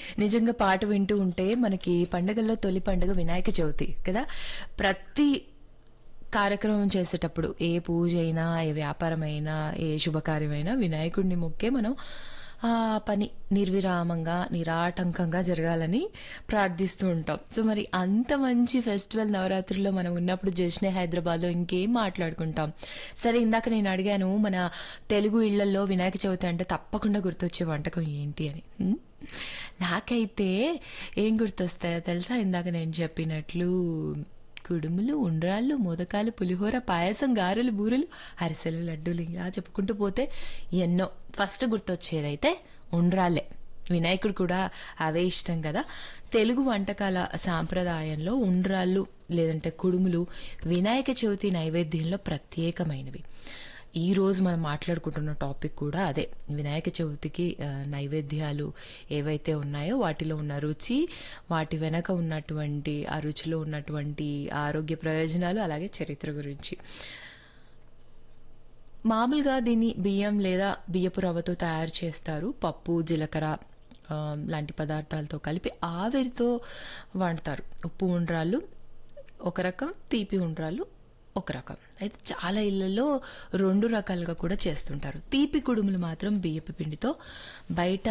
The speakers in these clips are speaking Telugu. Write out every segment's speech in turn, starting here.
నిజంగా పాట వింటూ ఉంటే మనకి పండగల్లో తొలి పండుగ వినాయక చవితి కదా ప్రతి కార్యక్రమం చేసేటప్పుడు ఏ పూజ అయినా ఏ వ్యాపారం అయినా ఏ శుభకార్యమైనా వినాయకుడిని మొక్కే మనం ఆ పని నిర్విరామంగా నిరాటంకంగా జరగాలని ప్రార్థిస్తూ ఉంటాం సో మరి అంత మంచి ఫెస్టివల్ నవరాత్రుల్లో మనం ఉన్నప్పుడు జశ్నే హైదరాబాద్లో ఇంకేం మాట్లాడుకుంటాం సరే ఇందాక నేను అడిగాను మన తెలుగు ఇళ్లలో వినాయక చవితి అంటే తప్పకుండా గుర్తొచ్చే వంటకం ఏంటి అని హ్మ్? నాకైతే ఏం గుర్తొస్తాయో తెలుసా ఇందాక నేను చెప్పినట్లు కుడుములు ఉండ్రాళ్ళు మోదకాలు పులిహోర పాయసం గారెలు బూరెలు అరిసెలు లడ్డూలు ఇలా చెప్పుకుంటూ పోతే ఎన్నో ఫస్ట్ గుర్తొచ్చేదైతే ఉండ్రాళ్ళే వినాయకుడు కూడా అవే ఇష్టం కదా తెలుగు వంటకాల సాంప్రదాయంలో ఉండ్రాళ్ళు లేదంటే కుడుములు వినాయక చవితి నైవేద్యంలో ప్రత్యేకమైనవి ఈ రోజు మనం మాట్లాడుకుంటున్న టాపిక్ కూడా అదే వినాయక చవితికి ఆ, నైవేద్యాలు ఏవైతే ఉన్నాయో వాటిలో ఉన్న రుచి వాటి వెనక ఉన్నటువంటి ఆ రుచిలో ఉన్నటువంటి ఆరోగ్య ప్రయోజనాలు అలాగే చరిత్ర గురించి మామూలుగా దీన్ని బియ్యం లేదా బియ్యపు రవ్వతో తయారు చేస్తారు పప్పు జీలకర్ర ఆ, లాంటి పదార్థాలతో కలిపి ఆవిరితో వండుతారు ఉప్పు ఉండ్రాళ్ళు ఒక రకం తీపి ఉండ్రాళ్ళు ఒక రకం అయితే చాలా ఇళ్లలో రెండు రకాలుగా కూడా చేస్తుంటారు తీపి కుడుములు మాత్రం బియ్యపు పిండితో బయట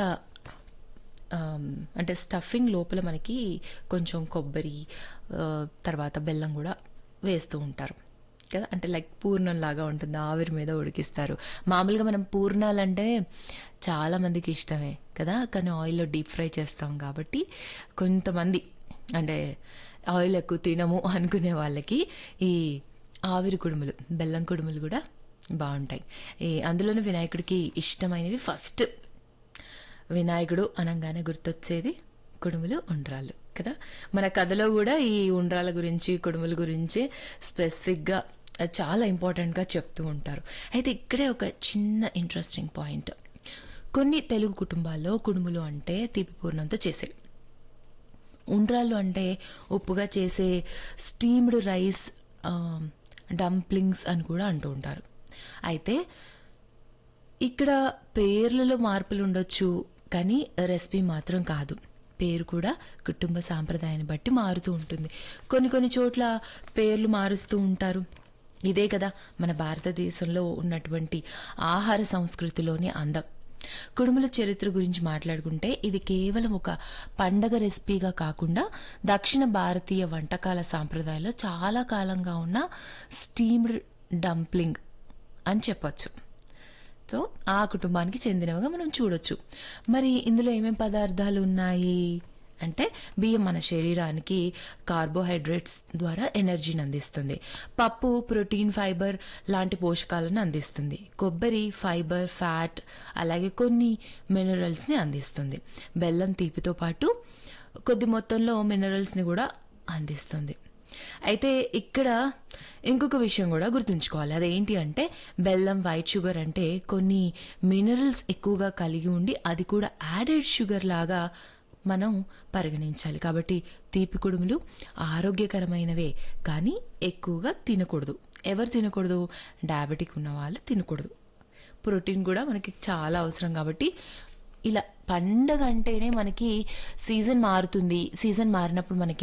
ఆమ్, అంటే స్టఫింగ్ లోపల మనకి కొంచెం కొబ్బరి ఆ, తర్వాత బెల్లం కూడా వేస్తూ ఉంటారు కదా అంటే లైక్ పూర్ణం లాగా ఉంటుంది ఆవిరి మీద ఉడికిస్తారు మామూలుగా మనం పూర్ణాలంటే చాలా మందికి ఇష్టమే కదా కానీ ఆయిల్లో డీప్ ఫ్రై చేస్తాం కాబట్టి కొంతమంది అంటే ఆయిల్ ఎక్కువ తినము అనుకునే వాళ్ళకి ఈ ఆవిరి కుడుములు బెల్లం కుడుములు కూడా బాగుంటాయి ఈ అందులోనూ వినాయకుడికి ఇష్టమైనవి ఫస్ట్ వినాయకుడు అనగానే గుర్తొచ్చేది కుడుములు ఉండ్రాళ్ళు కదా మన కథలో కూడా ఈ ఉండ్రాల గురించి కుడుముల గురించి స్పెసిఫిక్గా చాలా ఇంపార్టెంట్గా చెప్తూ ఉంటారు అయితే ఇక్కడే ఒక చిన్న ఇంట్రెస్టింగ్ పాయింట్ కొన్ని తెలుగు కుటుంబాల్లో కుడుములు అంటే తీపి పూర్ణంతో చేసేవి ఉండ్రాళ్ళు అంటే ఉప్పుగా చేసే స్టీమ్డ్ రైస్ డంప్లింగ్స్ అని కూడా అంటూ ఉంటారు అయితే ఇక్కడ పేర్లలో మార్పులు ఉండొచ్చు కానీ రెసిపీ మాత్రం కాదు పేరు కూడా కుటుంబ సాంప్రదాయాన్ని బట్టి మారుతూ ఉంటుంది కొన్ని కొన్ని చోట్ల పేర్లు మారుస్తూ ఉంటారు ఇదే కదా మన భారతదేశంలో ఉన్నటువంటి ఆహార సంస్కృతిలోని అందం కుడుముల చరిత్ర గురించి మాట్లాడుకుంటే ఇది కేవలం ఒక పండగ రెసిపీగా కాకుండా దక్షిణ భారతీయ వంటకాల సాంప్రదాయంలో చాలా కాలంగా ఉన్న స్టీమ్డ్ డంప్లింగ్ అని చెప్పొచ్చు సో ఆ కుటుంబానికి చెందినవిగా మనం చూడొచ్చు మరి ఇందులో ఏమేం పదార్థాలు ఉన్నాయి అంటే బియ్యం మన శరీరానికి కార్బోహైడ్రేట్స్ ద్వారా ఎనర్జీని అందిస్తుంది పప్పు ప్రోటీన్ ఫైబర్ లాంటి పోషకాలను అందిస్తుంది కొబ్బరి ఫైబర్ ఫ్యాట్ అలాగే కొన్ని మినరల్స్ని అందిస్తుంది బెల్లం తీపితో పాటు కొద్ది మొత్తంలో మినరల్స్ని కూడా అందిస్తుంది అయితే ఇక్కడ ఇంకొక విషయం కూడా గుర్తుంచుకోవాలి అదేంటి అంటే బెల్లం వైట్ షుగర్ అంటే కొన్ని మినరల్స్ ఎక్కువగా కలిగి ఉండి అది కూడా యాడెడ్ షుగర్ లాగా మనం పరిగణించాలి కాబట్టి తీపి కుడుములు ఆరోగ్యకరమైనవే కానీ ఎక్కువగా తినకూడదు ఎవరు తినకూడదు డయాబెటిక్ ఉన్న వాళ్ళు తినకూడదు ప్రోటీన్ కూడా మనకి చాలా అవసరం కాబట్టి ఇలా పండగ అంటేనే మనకి సీజన్ మారుతుంది సీజన్ మారినప్పుడు మనకి